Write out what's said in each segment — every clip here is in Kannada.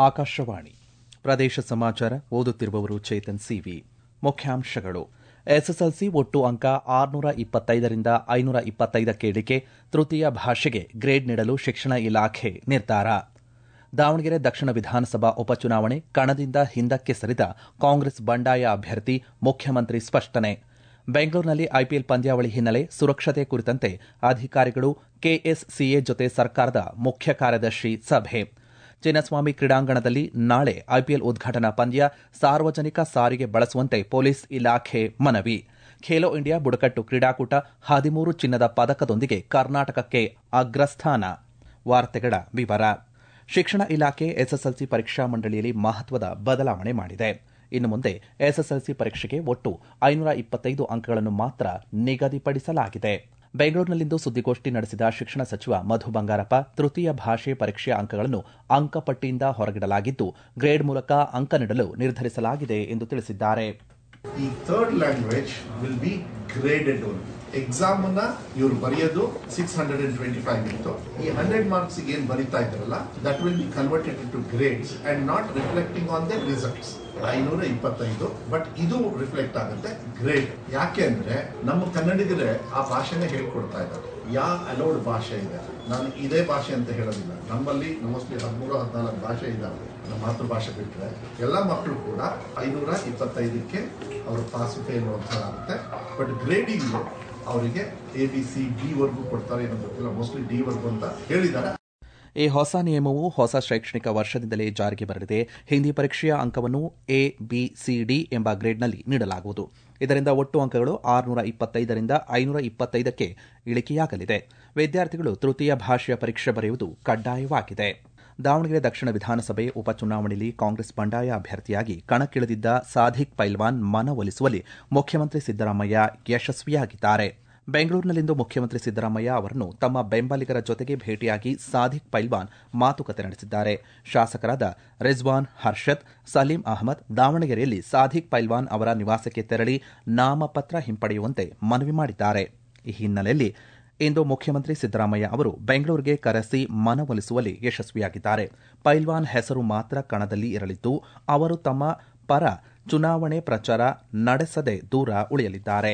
ಆಕಾಶವಾಣಿ ಪ್ರದೇಶ ಸಮಾಚಾರ ಓದುತ್ತಿರುವವರು ಚೇತನ್ ಸಿವಿ ಮುಖ್ಯಾಂಶಗಳು ಎಸ್ಎಸ್ಎಲ್ಸಿ ಒಟ್ಟು ಅಂಕ ಆರುನೂರ ಇಪ್ಪತ್ತೈದರಿಂದ ಐನೂರ ಇಪ್ಪತ್ತೈದಕ್ಕೆ ಇಳಿಕೆ ತೃತೀಯ ಭಾಷೆಗೆ ಗ್ರೇಡ್ ನೀಡಲು ಶಿಕ್ಷಣ ಇಲಾಖೆ ನಿರ್ಧಾರ ದಾವಣಗೆರೆ ದಕ್ಷಿಣ ವಿಧಾನಸಭಾ ಉಪಚುನಾವಣೆ ಕಣದಿಂದ ಹಿಂದಕ್ಕೆ ಸರಿದ ಕಾಂಗ್ರೆಸ್ ಬಂಡಾಯ ಅಭ್ಯರ್ಥಿ ಮುಖ್ಯಮಂತ್ರಿ ಸ್ಪಷ್ಟನೆ ಬೆಂಗಳೂರಿನಲ್ಲಿ ಐಪಿಎಲ್ ಪಂದ್ಯಾವಳಿ ಹಿನ್ನೆಲೆ ಸುರಕ್ಷತೆ ಕುರಿತಂತೆ ಅಧಿಕಾರಿಗಳು ಕೆಎಸ್ಸಿಎ ಜೊತೆ ಸರ್ಕಾರದ ಮುಖ್ಯ ಕಾರ್ಯದರ್ಶಿ ಸಭೆ ಚಿನ್ನಸ್ವಾಮಿ ಕ್ರೀಡಾಂಗಣದಲ್ಲಿ ನಾಳೆ ಐಪಿಎಲ್ ಉದ್ಘಾಟನಾ ಪಂದ್ಯ ಸಾರ್ವಜನಿಕ ಸಾರಿಗೆ ಬಳಸುವಂತೆ ಪೊಲೀಸ್ ಇಲಾಖೆ ಮನವಿ ಖೇಲೋ ಇಂಡಿಯಾ ಬುಡಕಟ್ಟು ಕ್ರೀಡಾಕೂಟ ಹದಿಮೂರು ಚಿನ್ನದ ಪದಕದೊಂದಿಗೆ ಕರ್ನಾಟಕಕ್ಕೆ ಅಗ್ರಸ್ಥಾನ ವಾರ್ತೆಗಳ ವಿವರ ಶಿಕ್ಷಣ ಇಲಾಖೆ ಎಸ್ಎಸ್ಎಲ್ಸಿ ಪರೀಕ್ಷಾ ಮಂಡಳಿಯಲ್ಲಿ ಮಹತ್ವದ ಬದಲಾವಣೆ ಮಾಡಿದೆ ಇನ್ನು ಮುಂದೆ ಎಸ್ಎಸ್ಎಲ್ಸಿ ಪರೀಕ್ಷೆಗೆ ಒಟ್ಟು ಐನೂರ ಇಪ್ಪತ್ತೈದು ಅಂಕಗಳನ್ನು ಮಾತ್ರ ನಿಗದಿಪಡಿಸಲಾಗಿದೆ ಬೆಂಗಳೂರಿನಲ್ಲಿಂದು ಸುದ್ದಿಗೋಷ್ಠಿ ನಡೆಸಿದ ಶಿಕ್ಷಣ ಸಚಿವ ಮಧು ಬಂಗಾರಪ್ಪ ತೃತೀಯ ಭಾಷೆ ಪರೀಕ್ಷೆಯ ಅಂಕಗಳನ್ನು ಅಂಕಪಟ್ಟಿಯಿಂದ ಹೊರಗಿಡಲಾಗಿದ್ದು ಗ್ರೇಡ್ ಮೂಲಕ ಅಂಕ ನೀಡಲು ನಿರ್ಧರಿಸಲಾಗಿದೆ ಎಂದು ತಿಳಿಸಿದ್ದಾರೆ ಈ third language will be graded only exam ಅನ್ನ ಇವ್ರು ಬರೆಯೋದು six hundred and twenty five ಇತ್ತು ಈ ಹಂಡ್ರೆಡ್ ಮಾರ್ಕ್ಸ್ ಏನ್ ಬರೀತಾ ಇದ್ರಲ್ಲ that will be converted to grades and not reflecting on the results ಐನೂರ ಇಪ್ಪತ್ತೈದು ಬಟ್ ಇದು ರಿಫ್ಲೆಕ್ಟ್ ಆಗುತ್ತೆ ಗ್ರೇಡ್ ಯಾಕೆ ಅಂದ್ರೆ ನಮ್ಮ ಕನ್ನಡಿಗರೇ ಆ ಭಾಷೆನೇ ಹೇಳ್ಕೊಡ್ತಾ ಇದ್ದಾರೆ ಯಾ ಅಲೋಡ್ ಭಾಷೆ ಇದೆ ನಾನು ಇದೇ ಭಾಷೆ ಅಂತ ಹೇಳೋದಿಲ್ಲ ನಮ್ಮಲ್ಲಿ ಮೋಸ್ಟ್ಲಿ ಹದಿಮೂರು ಹದಿನಾಲ್ಕು ಭಾಷೆ ಇದ್ದಾವೆ ನಮ್ಮ ಮಾತೃಭಾಷೆ ಬಿಟ್ಟರೆ ಎಲ್ಲ ಮಕ್ಕಳು ಕೂಡ ಐನೂರ ಇಪ್ಪತ್ತೈದಕ್ಕೆ ಅವರು ಪಾಸ್ ಫೇಲ್ ಅಂತ ಆಗುತ್ತೆ ಬಟ್ ಗ್ರೇಡಿಂಗ್ ಅವರಿಗೆ ಎ ಬಿ ಸಿ ಡಿ ವರ್ಗು ಕೊಡ್ತಾರೆ ಏನೋ ಗೊತ್ತಿಲ್ಲ ಮೋಸ್ಟ್ಲಿ ಡಿ ವರ್ಗು ಅಂತ ಹೇಳಿದ್ದಾರೆ ಈ ಹೊಸ ನಿಯಮವು ಹೊಸ ಶೈಕ್ಷಣಿಕ ವರ್ಷದಿಂದಲೇ ಜಾರಿಗೆ ಬರಲಿದೆ ಹಿಂದಿ ಪರೀಕ್ಷೆಯ ಅಂಕವನ್ನು ಎ ಬಿ ಸಿ ಡಿ ಎಂಬ ಗ್ರೇಡ್ನಲ್ಲಿ ನೀಡಲಾಗುವುದು ಇದರಿಂದ ಒಟ್ಟು ಅಂಕಗಳು ಆರುನೂರ ಇಪ್ಪತ್ತೈದರಿಂದ ಐನೂರ ಇಪ್ಪತ್ತೈದಕ್ಕೆ ಇಳಿಕೆಯಾಗಲಿದೆ ವಿದ್ಯಾರ್ಥಿಗಳು ತೃತೀಯ ಭಾಷೆಯ ಪರೀಕ್ಷೆ ಬರೆಯುವುದು ಕಡ್ಡಾಯವಾಗಿದೆ ದಾವಣಗೆರೆ ದಕ್ಷಿಣ ವಿಧಾನಸಭೆ ಉಪಚುನಾವಣೆಯಲ್ಲಿ ಕಾಂಗ್ರೆಸ್ ಬಂಡಾಯ ಅಭ್ಯರ್ಥಿಯಾಗಿ ಕಣಕ್ಕಿಳಿದಿದ್ದ ಸಾಧಿಕ್ ಪೈಲ್ವಾನ್ ಮನವೊಲಿಸುವಲ್ಲಿ ಮುಖ್ಯಮಂತ್ರಿ ಸಿದ್ದರಾಮಯ್ಯ ಯಶಸ್ವಿಯಾಗಿದ್ದಾರೆ ಬೆಂಗಳೂರಿನಲ್ಲಿಂದು ಮುಖ್ಯಮಂತ್ರಿ ಸಿದ್ದರಾಮಯ್ಯ ಅವರನ್ನು ತಮ್ಮ ಬೆಂಬಲಿಗರ ಜೊತೆಗೆ ಭೇಟಿಯಾಗಿ ಸಾಧಿಕ್ ಪೈಲ್ವಾನ್ ಮಾತುಕತೆ ನಡೆಸಿದ್ದಾರೆ ಶಾಸಕರಾದ ರಿಜ್ವಾನ್ ಹರ್ಷದ್ ಸಲೀಂ ಅಹಮದ್ ದಾವಣಗೆರೆಯಲ್ಲಿ ಸಾಧಿಕ್ ಪೈಲ್ವಾನ್ ಅವರ ನಿವಾಸಕ್ಕೆ ತೆರಳಿ ನಾಮಪತ್ರ ಹಿಂಪಡೆಯುವಂತೆ ಮನವಿ ಮಾಡಿದ್ದಾರೆ ಈ ಹಿನ್ನೆಲೆಯಲ್ಲಿ ಇಂದು ಮುಖ್ಯಮಂತ್ರಿ ಸಿದ್ದರಾಮಯ್ಯ ಅವರು ಬೆಂಗಳೂರಿಗೆ ಕರೆಸಿ ಮನವೊಲಿಸುವಲ್ಲಿ ಯಶಸ್ವಿಯಾಗಿದ್ದಾರೆ ಪೈಲ್ವಾನ್ ಹೆಸರು ಮಾತ್ರ ಕಣದಲ್ಲಿ ಇರಲಿದ್ದು ಅವರು ತಮ್ಮ ಪರ ಚುನಾವಣೆ ಪ್ರಚಾರ ನಡೆಸದೆ ದೂರ ಉಳಿಯಲಿದ್ದಾರೆ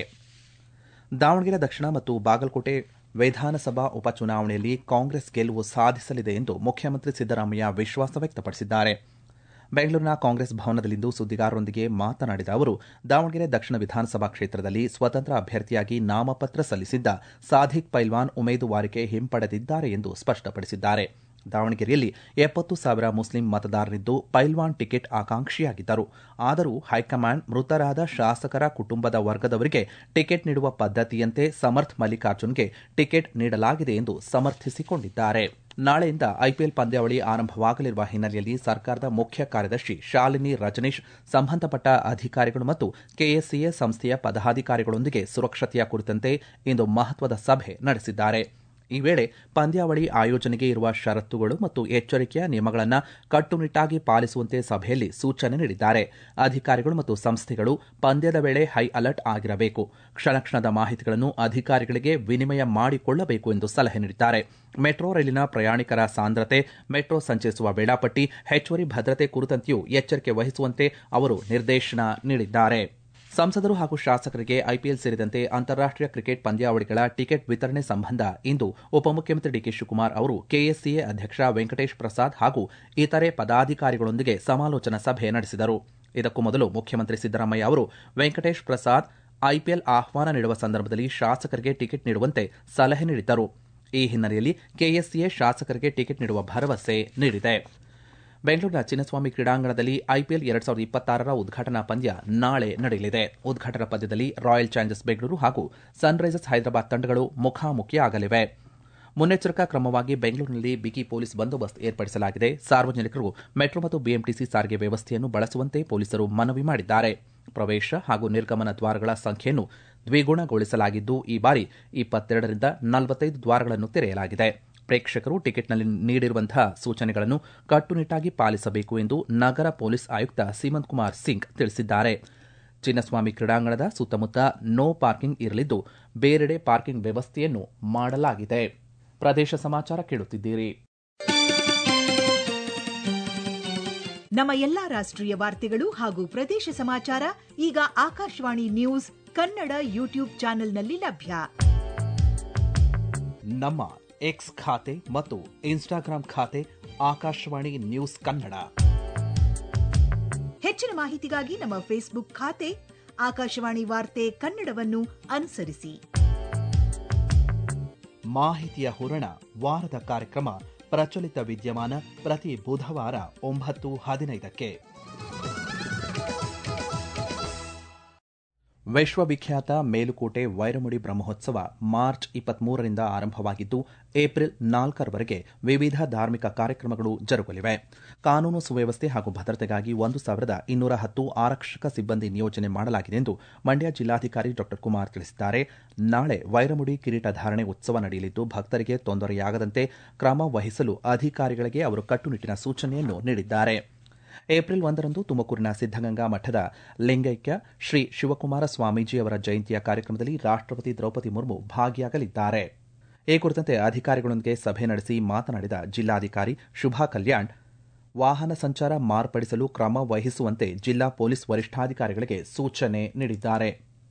ದಾವಣಗೆರೆ ದಕ್ಷಿಣ ಮತ್ತು ಬಾಗಲಕೋಟೆ ವಿಧಾನಸಭಾ ಉಪಚುನಾವಣೆಯಲ್ಲಿ ಕಾಂಗ್ರೆಸ್ ಗೆಲುವು ಸಾಧಿಸಲಿದೆ ಎಂದು ಮುಖ್ಯಮಂತ್ರಿ ಸಿದ್ದರಾಮಯ್ಯ ವಿಶ್ವಾಸ ವ್ಯಕ್ತಪಡಿಸಿದ್ದಾರೆ ಬೆಂಗಳೂರಿನ ಕಾಂಗ್ರೆಸ್ ಭವನದಲ್ಲಿಂದು ಸುದ್ದಿಗಾರರೊಂದಿಗೆ ಮಾತನಾಡಿದ ಅವರು ದಾವಣಗೆರೆ ದಕ್ಷಿಣ ವಿಧಾನಸಭಾ ಕ್ಷೇತ್ರದಲ್ಲಿ ಸ್ವತಂತ್ರ ಅಭ್ಯರ್ಥಿಯಾಗಿ ನಾಮಪತ್ರ ಸಲ್ಲಿಸಿದ್ದ ಸಾಧಿಕ್ ಪೈಲ್ವಾನ್ ಉಮೇದುವಾರಿಕೆ ಹಿಂಪಡೆದಿದ್ದಾರೆ ಎಂದು ಸ್ಪಷ್ಟಪಡಿಸಿದ್ದಾರೆ ದಾವಣಗೆರೆಯಲ್ಲಿ ಎಪ್ಪತ್ತು ಸಾವಿರ ಮುಸ್ಲಿಂ ಮತದಾರರಿದ್ದು ಪೈಲ್ವಾನ್ ಟಿಕೆಟ್ ಆಕಾಂಕ್ಷಿಯಾಗಿದ್ದರು ಆದರೂ ಹೈಕಮಾಂಡ್ ಮೃತರಾದ ಶಾಸಕರ ಕುಟುಂಬದ ವರ್ಗದವರಿಗೆ ಟಿಕೆಟ್ ನೀಡುವ ಪದ್ಧತಿಯಂತೆ ಸಮರ್ಥ್ ಮಲ್ಲಿಕಾರ್ಜುನ್ಗೆ ಟಿಕೆಟ್ ನೀಡಲಾಗಿದೆ ಎಂದು ಸಮರ್ಥಿಸಿಕೊಂಡಿದ್ದಾರೆ ನಾಳೆಯಿಂದ ಐಪಿಎಲ್ ಪಂದ್ಯಾವಳಿ ಆರಂಭವಾಗಲಿರುವ ಹಿನ್ನೆಲೆಯಲ್ಲಿ ಸರ್ಕಾರದ ಮುಖ್ಯ ಕಾರ್ಯದರ್ಶಿ ಶಾಲಿನಿ ರಜನೀಶ್ ಸಂಬಂಧಪಟ್ಟ ಅಧಿಕಾರಿಗಳು ಮತ್ತು ಕೆಎಸ್ಸಿಎ ಸಂಸ್ಥೆಯ ಪದಾಧಿಕಾರಿಗಳೊಂದಿಗೆ ಸುರಕ್ಷತೆಯ ಕುರಿತಂತೆ ಇಂದು ಮಹತ್ವದ ಸಭೆ ನಡೆಸಿದ್ದಾರೆ ಈ ವೇಳೆ ಪಂದ್ಯಾವಳಿ ಆಯೋಜನೆಗೆ ಇರುವ ಷರತ್ತುಗಳು ಮತ್ತು ಎಚ್ಚರಿಕೆಯ ನಿಯಮಗಳನ್ನು ಕಟ್ಟುನಿಟ್ಟಾಗಿ ಪಾಲಿಸುವಂತೆ ಸಭೆಯಲ್ಲಿ ಸೂಚನೆ ನೀಡಿದ್ದಾರೆ ಅಧಿಕಾರಿಗಳು ಮತ್ತು ಸಂಸ್ಥೆಗಳು ಪಂದ್ಯದ ವೇಳೆ ಹೈ ಅಲರ್ಟ್ ಆಗಿರಬೇಕು ಕ್ಷಣಕ್ಷಣದ ಮಾಹಿತಿಗಳನ್ನು ಅಧಿಕಾರಿಗಳಿಗೆ ವಿನಿಮಯ ಮಾಡಿಕೊಳ್ಳಬೇಕು ಎಂದು ಸಲಹೆ ನೀಡಿದ್ದಾರೆ ಮೆಟ್ರೋ ರೈಲಿನ ಪ್ರಯಾಣಿಕರ ಸಾಂದ್ರತೆ ಮೆಟ್ರೋ ಸಂಚರಿಸುವ ವೇಳಾಪಟ್ಟಿ ಹೆಚ್ಚುವರಿ ಭದ್ರತೆ ಕುರಿತಂತೆಯೂ ಎಚ್ಚರಿಕೆ ವಹಿಸುವಂತೆ ಅವರು ನಿರ್ದೇಶನ ನೀಡಿದ್ದಾರೆ ಸಂಸದರು ಹಾಗೂ ಶಾಸಕರಿಗೆ ಐಪಿಎಲ್ ಸೇರಿದಂತೆ ಅಂತಾರಾಷ್ಟೀಯ ಕ್ರಿಕೆಟ್ ಪಂದ್ಯಾವಳಿಗಳ ಟಿಕೆಟ್ ವಿತರಣೆ ಸಂಬಂಧ ಇಂದು ಉಪಮುಖ್ಯಮಂತ್ರಿ ಡಿಕೆ ಶಿವಕುಮಾರ್ ಅವರು ಕೆಎಸ್ಸಿಎ ಅಧ್ಯಕ್ಷ ವೆಂಕಟೇಶ್ ಪ್ರಸಾದ್ ಹಾಗೂ ಇತರೆ ಪದಾಧಿಕಾರಿಗಳೊಂದಿಗೆ ಸಮಾಲೋಚನಾ ಸಭೆ ನಡೆಸಿದರು ಇದಕ್ಕೂ ಮೊದಲು ಮುಖ್ಯಮಂತ್ರಿ ಸಿದ್ದರಾಮಯ್ಯ ಅವರು ವೆಂಕಟೇಶ್ ಪ್ರಸಾದ್ ಐಪಿಎಲ್ ಆಹ್ವಾನ ನೀಡುವ ಸಂದರ್ಭದಲ್ಲಿ ಶಾಸಕರಿಗೆ ಟಿಕೆಟ್ ನೀಡುವಂತೆ ಸಲಹೆ ನೀಡಿದ್ದರು ಈ ಹಿನ್ನೆಲೆಯಲ್ಲಿ ಕೆಎಸ್ಸಿಎ ಶಾಸಕರಿಗೆ ಟಿಕೆಟ್ ನೀಡುವ ಭರವಸೆ ನೀಡಿದೆ ಬೆಂಗಳೂರಿನ ಚಿನ್ನಸ್ವಾಮಿ ಕ್ರೀಡಾಂಗಣದಲ್ಲಿ ಐಪಿಎಲ್ ಎರಡ್ ಸಾವಿರದ ಇಪ್ಪತ್ತಾರರ ಉದ್ಘಾಟನಾ ಪಂದ್ಯ ನಾಳೆ ನಡೆಯಲಿದೆ ಉದ್ಘಾಟನಾ ಪಂದ್ಯದಲ್ಲಿ ರಾಯಲ್ ಚಾಲೆಂಜರ್ಸ್ ಬೆಂಗಳೂರು ಹಾಗೂ ಸನ್ರೈಸರ್ಸ್ ಹೈದರಾಬಾದ್ ತಂಡಗಳು ಮುಖಾಮುಖಿಯಾಗಲಿವೆ ಮುನ್ನೆಚ್ಚರಿಕಾ ಕ್ರಮವಾಗಿ ಬೆಂಗಳೂರಿನಲ್ಲಿ ಬಿಗಿ ಪೊಲೀಸ್ ಬಂದೋಬಸ್ತ್ ಏರ್ಪಡಿಸಲಾಗಿದೆ ಸಾರ್ವಜನಿಕರು ಮೆಟ್ರೋ ಮತ್ತು ಬಿಎಂಟಿಸಿ ಸಾರಿಗೆ ವ್ಯವಸ್ಥೆಯನ್ನು ಬಳಸುವಂತೆ ಪೊಲೀಸರು ಮನವಿ ಮಾಡಿದ್ದಾರೆ ಪ್ರವೇಶ ಹಾಗೂ ನಿರ್ಗಮನ ದ್ವಾರಗಳ ಸಂಖ್ಯೆಯನ್ನು ದ್ವಿಗುಣಗೊಳಿಸಲಾಗಿದ್ದು ಈ ಬಾರಿ ಇಪ್ಪತ್ತೆರಡರಿಂದ ನಲವತ್ತೈದು ದ್ವಾರಗಳನ್ನು ತೆರೆಯಲಾಗಿದೆ ಪ್ರೇಕ್ಷಕರು ಟಿಕೆಟ್ನಲ್ಲಿ ನೀಡಿರುವಂತಹ ಸೂಚನೆಗಳನ್ನು ಕಟ್ಟುನಿಟ್ಟಾಗಿ ಪಾಲಿಸಬೇಕು ಎಂದು ನಗರ ಪೊಲೀಸ್ ಆಯುಕ್ತ ಸೀಮಂತ್ ಕುಮಾರ್ ಸಿಂಗ್ ತಿಳಿಸಿದ್ದಾರೆ ಚಿನ್ನಸ್ವಾಮಿ ಕ್ರೀಡಾಂಗಣದ ಸುತ್ತಮುತ್ತ ನೋ ಪಾರ್ಕಿಂಗ್ ಇರಲಿದ್ದು ಬೇರೆಡೆ ಪಾರ್ಕಿಂಗ್ ವ್ಯವಸ್ಥೆಯನ್ನು ಮಾಡಲಾಗಿದೆ ಪ್ರದೇಶ ಸಮಾಚಾರ ಕೇಳುತ್ತಿದ್ದೀರಿ ನಮ್ಮ ಎಲ್ಲಾ ರಾಷ್ಟ್ರೀಯ ವಾರ್ತೆಗಳು ಹಾಗೂ ಪ್ರದೇಶ ಸಮಾಚಾರ ಈಗ ಆಕಾಶವಾಣಿ ನ್ಯೂಸ್ ಕನ್ನಡ ಯೂಟ್ಯೂಬ್ ಚಾನೆಲ್ನಲ್ಲಿ ಲಭ್ಯ ನಮ್ಮ ಎಕ್ಸ್ ಖಾತೆ ಮತ್ತು ಇನ್ಸ್ಟಾಗ್ರಾಂ ಖಾತೆ ಆಕಾಶವಾಣಿ ನ್ಯೂಸ್ ಕನ್ನಡ ಹೆಚ್ಚಿನ ಮಾಹಿತಿಗಾಗಿ ನಮ್ಮ ಫೇಸ್ಬುಕ್ ಖಾತೆ ಆಕಾಶವಾಣಿ ವಾರ್ತೆ ಕನ್ನಡವನ್ನು ಅನುಸರಿಸಿ ಮಾಹಿತಿಯ ಹೂರಣ ವಾರದ ಕಾರ್ಯಕ್ರಮ ಪ್ರಚಲಿತ ವಿದ್ಯಮಾನ ಪ್ರತಿ ಬುಧವಾರ ಒಂಬತ್ತು ಹದಿನೈದಕ್ಕೆ ವಿಶ್ವವಿಖ್ಯಾತ ಮೇಲುಕೋಟೆ ವೈರಮುಡಿ ಬ್ರಹ್ಮೋತ್ಸವ ಮಾರ್ಚ್ ಇಪ್ಪತ್ಮೂರರಿಂದ ಆರಂಭವಾಗಿದ್ದು ಏಪ್ರಿಲ್ ನಾಲ್ಕರವರೆಗೆ ವಿವಿಧ ಧಾರ್ಮಿಕ ಕಾರ್ಯಕ್ರಮಗಳು ಜರುಗಲಿವೆ ಕಾನೂನು ಸುವ್ಯವಸ್ಥೆ ಹಾಗೂ ಭದ್ರತೆಗಾಗಿ ಒಂದು ಸಾವಿರದ ಇನ್ನೂರ ಹತ್ತು ಆರಕ್ಷಕ ಸಿಬ್ಬಂದಿ ನಿಯೋಜನೆ ಮಾಡಲಾಗಿದೆ ಎಂದು ಮಂಡ್ಯ ಜಿಲ್ಲಾಧಿಕಾರಿ ಡಾ ಕುಮಾರ್ ತಿಳಿಸಿದ್ದಾರೆ ನಾಳೆ ವೈರಮುಡಿ ಕಿರೀಟ ಧಾರಣೆ ಉತ್ಸವ ನಡೆಯಲಿದ್ದು ಭಕ್ತರಿಗೆ ತೊಂದರೆಯಾಗದಂತೆ ಕ್ರಮ ವಹಿಸಲು ಅಧಿಕಾರಿಗಳಿಗೆ ಅವರು ಕಟ್ಟುನಿಟ್ಟಿನ ಸೂಚನೆಯನ್ನು ನೀಡಿದ್ದಾರೆ ಏಪ್ರಿಲ್ ಒಂದರಂದು ತುಮಕೂರಿನ ಸಿದ್ದಗಂಗಾ ಮಠದ ಲಿಂಗೈಕ್ಯ ಶ್ರೀ ಶಿವಕುಮಾರ ಸ್ವಾಮೀಜಿ ಅವರ ಜಯಂತಿಯ ಕಾರ್ಯಕ್ರಮದಲ್ಲಿ ರಾಷ್ಟಪತಿ ದ್ರೌಪದಿ ಮುರ್ಮು ಭಾಗಿಯಾಗಲಿದ್ದಾರೆ ಈ ಕುರಿತಂತೆ ಅಧಿಕಾರಿಗಳೊಂದಿಗೆ ಸಭೆ ನಡೆಸಿ ಮಾತನಾಡಿದ ಜಿಲ್ಲಾಧಿಕಾರಿ ಶುಭಾ ಕಲ್ಯಾಣ್ ವಾಹನ ಸಂಚಾರ ಮಾರ್ಪಡಿಸಲು ಕ್ರಮ ವಹಿಸುವಂತೆ ಜಿಲ್ಲಾ ಪೊಲೀಸ್ ವರಿಷ್ಠಾಧಿಕಾರಿಗಳಿಗೆ ಸೂಚನೆ ನೀಡಿದ್ದಾರೆ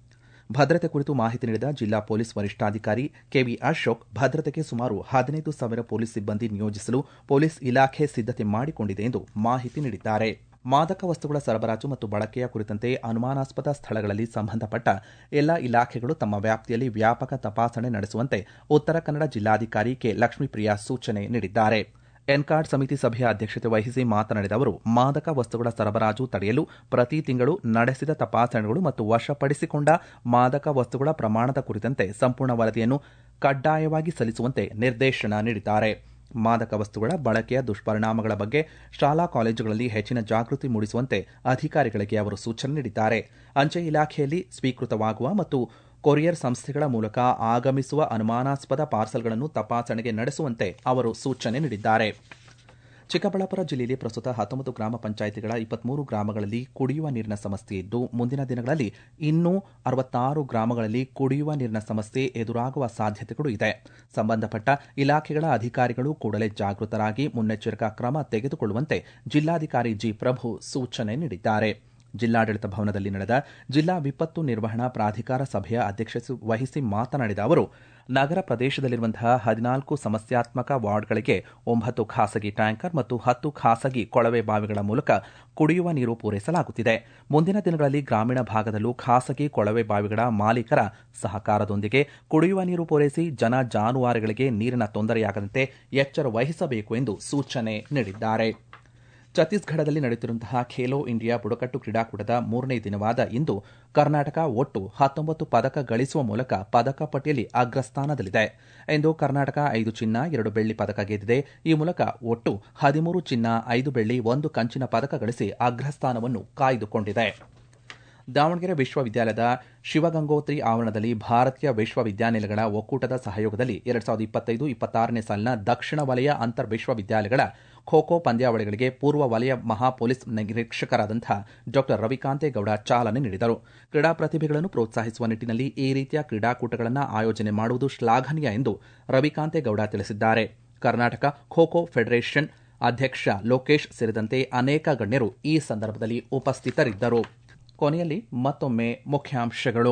ಭದ್ರತೆ ಕುರಿತು ಮಾಹಿತಿ ನೀಡಿದ ಜಿಲ್ಲಾ ಪೊಲೀಸ್ ವರಿಷ್ಠಾಧಿಕಾರಿ ಕೆವಿ ಅಶೋಕ್ ಭದ್ರತೆಗೆ ಸುಮಾರು ಹದಿನೈದು ಸಾವಿರ ಪೊಲೀಸ್ ಸಿಬ್ಬಂದಿ ನಿಯೋಜಿಸಲು ಪೊಲೀಸ್ ಇಲಾಖೆ ಸಿದ್ದತೆ ಮಾಡಿಕೊಂಡಿದೆ ಎಂದು ಮಾಹಿತಿ ನೀಡಿದ್ದಾರೆ ಮಾದಕ ವಸ್ತುಗಳ ಸರಬರಾಜು ಮತ್ತು ಬಳಕೆಯ ಕುರಿತಂತೆ ಅನುಮಾನಾಸ್ಪದ ಸ್ಥಳಗಳಲ್ಲಿ ಸಂಬಂಧಪಟ್ಟ ಎಲ್ಲ ಇಲಾಖೆಗಳು ತಮ್ಮ ವ್ಯಾಪ್ತಿಯಲ್ಲಿ ವ್ಯಾಪಕ ತಪಾಸಣೆ ನಡೆಸುವಂತೆ ಉತ್ತರ ಕನ್ನಡ ಜಿಲ್ಲಾಧಿಕಾರಿ ಕೆ ಲಕ್ಷ್ಮೀಪ್ರಿಯಾ ಸೂಚನೆ ನೀಡಿದ್ದಾರೆ ಎನ್ಕಾರ್ಡ್ ಸಮಿತಿ ಸಭೆಯ ಅಧ್ಯಕ್ಷತೆ ವಹಿಸಿ ಮಾತನಾಡಿದ ಅವರು ಮಾದಕ ವಸ್ತುಗಳ ಸರಬರಾಜು ತಡೆಯಲು ಪ್ರತಿ ತಿಂಗಳು ನಡೆಸಿದ ತಪಾಸಣೆಗಳು ಮತ್ತು ವಶಪಡಿಸಿಕೊಂಡ ಮಾದಕ ವಸ್ತುಗಳ ಪ್ರಮಾಣದ ಕುರಿತಂತೆ ಸಂಪೂರ್ಣ ವರದಿಯನ್ನು ಕಡ್ಡಾಯವಾಗಿ ಸಲ್ಲಿಸುವಂತೆ ನಿರ್ದೇಶನ ನೀಡಿದ್ದಾರೆ ಮಾದಕ ವಸ್ತುಗಳ ಬಳಕೆಯ ದುಷ್ಪರಿಣಾಮಗಳ ಬಗ್ಗೆ ಶಾಲಾ ಕಾಲೇಜುಗಳಲ್ಲಿ ಹೆಚ್ಚಿನ ಜಾಗೃತಿ ಮೂಡಿಸುವಂತೆ ಅಧಿಕಾರಿಗಳಿಗೆ ಅವರು ಸೂಚನೆ ನೀಡಿದ್ದಾರೆ ಅಂಚೆ ಇಲಾಖೆಯಲ್ಲಿ ಸ್ವೀಕೃತವಾಗುವ ಮತ್ತು ಕೊರಿಯರ್ ಸಂಸ್ಥೆಗಳ ಮೂಲಕ ಆಗಮಿಸುವ ಅನುಮಾನಾಸ್ಪದ ಪಾರ್ಸಲ್ಗಳನ್ನು ತಪಾಸಣೆಗೆ ನಡೆಸುವಂತೆ ಅವರು ಸೂಚನೆ ನೀಡಿದ್ದಾರೆ ಚಿಕ್ಕಬಳ್ಳಾಪುರ ಜಿಲ್ಲೆಯಲ್ಲಿ ಪ್ರಸ್ತುತ ಹತ್ತೊಂಬತ್ತು ಗ್ರಾಮ ಪಂಚಾಯಿತಿಗಳ ಇಪ್ಪತ್ಮೂರು ಗ್ರಾಮಗಳಲ್ಲಿ ಕುಡಿಯುವ ನೀರಿನ ಸಮಸ್ಯೆ ಇದ್ದು ಮುಂದಿನ ದಿನಗಳಲ್ಲಿ ಇನ್ನೂ ಅರವತ್ತಾರು ಗ್ರಾಮಗಳಲ್ಲಿ ಕುಡಿಯುವ ನೀರಿನ ಸಮಸ್ಯೆ ಎದುರಾಗುವ ಸಾಧ್ಯತೆಗಳು ಇದೆ ಸಂಬಂಧಪಟ್ಟ ಇಲಾಖೆಗಳ ಅಧಿಕಾರಿಗಳು ಕೂಡಲೇ ಜಾಗೃತರಾಗಿ ಮುನ್ನೆಚ್ಚರಿಕಾ ಕ್ರಮ ತೆಗೆದುಕೊಳ್ಳುವಂತೆ ಜಿಲ್ಲಾಧಿಕಾರಿ ಜಿ ಪ್ರಭು ಸೂಚನೆ ನೀಡಿದ್ದಾರೆ ಜಿಲ್ಲಾಡಳಿತ ಭವನದಲ್ಲಿ ನಡೆದ ಜಿಲ್ಲಾ ವಿಪತ್ತು ನಿರ್ವಹಣಾ ಪ್ರಾಧಿಕಾರ ಸಭೆಯ ಅಧ್ಯಕ್ಷತೆ ವಹಿಸಿ ಮಾತನಾಡಿದ ಅವರು ನಗರ ಪ್ರದೇಶದಲ್ಲಿರುವಂತಹ ಹದಿನಾಲ್ಕು ಸಮಸ್ಯಾತ್ಮಕ ವಾರ್ಡ್ಗಳಿಗೆ ಒಂಬತ್ತು ಖಾಸಗಿ ಟ್ಯಾಂಕರ್ ಮತ್ತು ಹತ್ತು ಖಾಸಗಿ ಕೊಳವೆ ಬಾವಿಗಳ ಮೂಲಕ ಕುಡಿಯುವ ನೀರು ಪೂರೈಸಲಾಗುತ್ತಿದೆ ಮುಂದಿನ ದಿನಗಳಲ್ಲಿ ಗ್ರಾಮೀಣ ಭಾಗದಲ್ಲೂ ಖಾಸಗಿ ಕೊಳವೆ ಬಾವಿಗಳ ಮಾಲೀಕರ ಸಹಕಾರದೊಂದಿಗೆ ಕುಡಿಯುವ ನೀರು ಪೂರೈಸಿ ಜನ ಜಾನುವಾರುಗಳಿಗೆ ನೀರಿನ ತೊಂದರೆಯಾಗದಂತೆ ಎಚ್ಚರ ವಹಿಸಬೇಕು ಎಂದು ಸೂಚನೆ ನೀಡಿದ್ದಾರೆ ಛತ್ತೀಸ್ಗಢದಲ್ಲಿ ನಡೆಯುತ್ತಿರುವಂತಹ ಖೇಲೋ ಇಂಡಿಯಾ ಬುಡಕಟ್ಟು ಕ್ರೀಡಾಕೂಟದ ಮೂರನೇ ದಿನವಾದ ಇಂದು ಕರ್ನಾಟಕ ಒಟ್ಟು ಹತ್ತೊಂಬತ್ತು ಪದಕ ಗಳಿಸುವ ಮೂಲಕ ಪದಕ ಪಟ್ಟಿಯಲ್ಲಿ ಅಗ್ರಸ್ಥಾನದಲ್ಲಿದೆ ಇಂದು ಕರ್ನಾಟಕ ಐದು ಚಿನ್ನ ಎರಡು ಬೆಳ್ಳಿ ಪದಕ ಗೆದ್ದಿದೆ ಈ ಮೂಲಕ ಒಟ್ಟು ಹದಿಮೂರು ಚಿನ್ನ ಐದು ಬೆಳ್ಳಿ ಒಂದು ಕಂಚಿನ ಪದಕ ಗಳಿಸಿ ಅಗ್ರಸ್ಥಾನವನ್ನು ಕಾಯ್ದುಕೊಂಡಿದೆ ದಾವಣಗೆರೆ ವಿಶ್ವವಿದ್ಯಾಲಯದ ಶಿವಗಂಗೋತ್ರಿ ಆವರಣದಲ್ಲಿ ಭಾರತೀಯ ವಿಶ್ವವಿದ್ಯಾನಿಲಯಗಳ ಒಕ್ಕೂಟದ ಸಹಯೋಗದಲ್ಲಿ ಎರಡ್ ಸಾವಿರದ ಇಪ್ಪತ್ತೈದು ಇಪ್ಪತ್ತಾರನೇ ಸಾಲಿನ ದಕ್ಷಿಣ ವಲಯ ಅಂತರ್ ವಿಶ್ವವಿದ್ಯಾಲಯಗಳ ಖೋ ಖೋ ಪಂದ್ಯಾವಳಿಗಳಿಗೆ ಪೂರ್ವ ವಲಯ ಮಹಾ ಪೊಲೀಸ್ ನಿರೀಕ್ಷಕರಾದಂತಹ ಡಾ ರವಿಕಾಂತೇಗೌಡ ಚಾಲನೆ ನೀಡಿದರು ಕ್ರೀಡಾ ಪ್ರತಿಭೆಗಳನ್ನು ಪ್ರೋತ್ಸಾಹಿಸುವ ನಿಟ್ಟಿನಲ್ಲಿ ಈ ರೀತಿಯ ಕ್ರೀಡಾಕೂಟಗಳನ್ನು ಆಯೋಜನೆ ಮಾಡುವುದು ಶ್ಲಾಘನೀಯ ಎಂದು ರವಿಕಾಂತೇಗೌಡ ತಿಳಿಸಿದ್ದಾರೆ ಕರ್ನಾಟಕ ಖೋ ಖೋ ಫೆಡರೇಷನ್ ಅಧ್ಯಕ್ಷ ಲೋಕೇಶ್ ಸೇರಿದಂತೆ ಅನೇಕ ಗಣ್ಯರು ಈ ಸಂದರ್ಭದಲ್ಲಿ ಉಪಸ್ಥಿತರಿದ್ದರು ಕೊನೆಯಲ್ಲಿ ಮತ್ತೊಮ್ಮೆ ಮುಖ್ಯಾಂಶಗಳು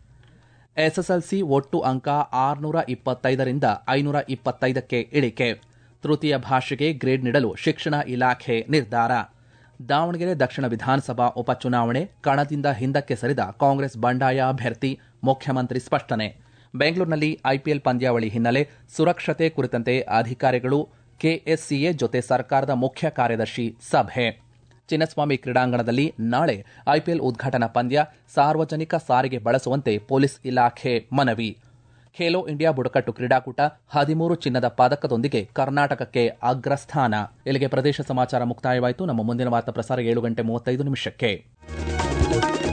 ಎಸ್ಎಸ್ಎಲ್ಸಿ ಒಟ್ಟು ಅಂಕ ಆರುನೂರ ಇಪ್ಪತ್ತೈದರಿಂದ ಐನೂರ ಇಪ್ಪತ್ತೈದಕ್ಕೆ ಇಳಿಕೆ ತೃತೀಯ ಭಾಷೆಗೆ ಗ್ರೇಡ್ ನೀಡಲು ಶಿಕ್ಷಣ ಇಲಾಖೆ ನಿರ್ಧಾರ ದಾವಣಗೆರೆ ದಕ್ಷಿಣ ವಿಧಾನಸಭಾ ಉಪಚುನಾವಣೆ ಕಣದಿಂದ ಹಿಂದಕ್ಕೆ ಸರಿದ ಕಾಂಗ್ರೆಸ್ ಬಂಡಾಯ ಅಭ್ಯರ್ಥಿ ಮುಖ್ಯಮಂತ್ರಿ ಸ್ಪಷ್ಟನೆ ಬೆಂಗಳೂರಿನಲ್ಲಿ ಐಪಿಎಲ್ ಪಂದ್ಯಾವಳಿ ಹಿನ್ನೆಲೆ ಸುರಕ್ಷತೆ ಕುರಿತಂತೆ ಅಧಿಕಾರಿಗಳು ಕೆಎಸ್ಸಿಎ ಜೊತೆ ಸರ್ಕಾರದ ಮುಖ್ಯ ಕಾರ್ಯದರ್ಶಿ ಸಭೆ ಚಿನ್ನಸ್ವಾಮಿ ಕ್ರೀಡಾಂಗಣದಲ್ಲಿ ನಾಳೆ ಐಪಿಎಲ್ ಉದ್ಘಾಟನಾ ಪಂದ್ಯ ಸಾರ್ವಜನಿಕ ಸಾರಿಗೆ ಬಳಸುವಂತೆ ಪೊಲೀಸ್ ಇಲಾಖೆ ಮನವಿ ಖೇಲೋ ಇಂಡಿಯಾ ಬುಡಕಟ್ಟು ಕ್ರೀಡಾಕೂಟ ಹದಿಮೂರು ಚಿನ್ನದ ಪದಕದೊಂದಿಗೆ ಕರ್ನಾಟಕಕ್ಕೆ ಅಗ್ರಸ್ಥಾನ ಇಲ್ಲಿಗೆ ಪ್ರದೇಶ ಸಮಾಚಾರ ಮುಕ್ತಾಯವಾಯಿತು ನಮ್ಮ ಮುಂದಿನ ವಾರ್ತಾ ಪ್ರಸಾರ ಏಳು ಗಂಟೆ ಮೂವತ್ತೈದು ನಿಮಿಷಕ್ಕೆ